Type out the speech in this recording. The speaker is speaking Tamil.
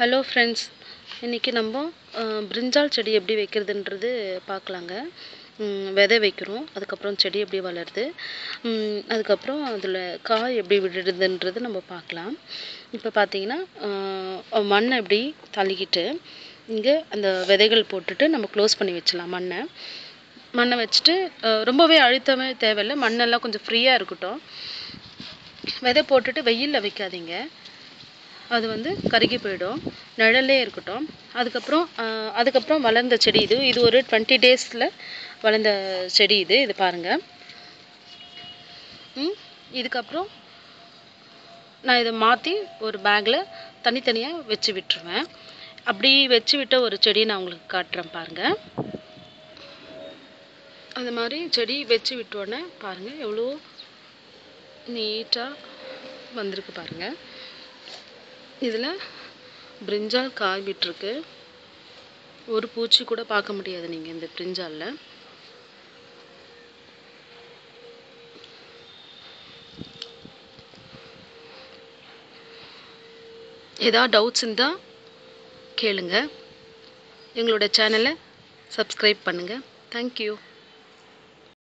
ஹலோ ஃப்ரெண்ட்ஸ் இன்றைக்கி நம்ம அஹ், பிரிஞ்சால் செடி எப்படி வைக்கிறதுன்றது பார்க்கலாங்க ம், விதை வைக்கிறோம் அதுக்கப்புறம் செடி எப்படி வளருது ம், அதுக்கப்புறம் அதில் காய் எப்படி விடுறதுன்றது நம்ம பார்க்கலாம் இப்போ பார்த்தீங்கன்னா அஹ், மண்ணை எப்படி தள்ளிக்கிட்டு இங்கே அந்த விதைகள் போட்டுட்டு நம்ம க்ளோஸ் பண்ணி வச்சிடலாம் மண்ணை மண்ணை வச்சுட்டு அஹ், ரொம்பவே அழுத்தமே தேவையில்லை மண்ணெல்லாம் கொஞ்சம் ஃப்ரீயாக இருக்கட்டும் விதை போட்டுட்டு வெயிலில் வைக்காதீங்க அது வந்து கருகி போயிடும் நிழல்லே இருக்கட்டும் அதுக்கப்புறம் ஆஹ், அதுக்கப்புறம் வளர்ந்த செடி இது இது ஒரு டுவெண்ட்டி டேஸில் வளர்ந்த செடி இது இது பாருங்கள் ம் இதுக்கப்புறம் நான் இதை மாற்றி ஒரு பேக்கில் தனித்தனியாக வச்சு விட்டுருவேன் அப்படி வச்சு விட்ட ஒரு செடி நான் உங்களுக்கு காட்டுறேன் பாருங்கள் அந்த மாதிரி செடி வச்சு விட்டோடனே பாருங்கள் எவ்வளோ நீட்டாக வந்திருக்கு பாருங்கள் இதில் பிரிஞ்சால் காய் விட்டுருக்கு ஒரு பூச்சி கூட பார்க்க முடியாது நீங்கள் இந்த பிரிஞ்சாலில் ஏதாவது டவுட்ஸ் இருந்தால் கேளுங்க எங்களோட சேனலை சப்ஸ்கிரைப் பண்ணுங்கள் தேங்க்யூ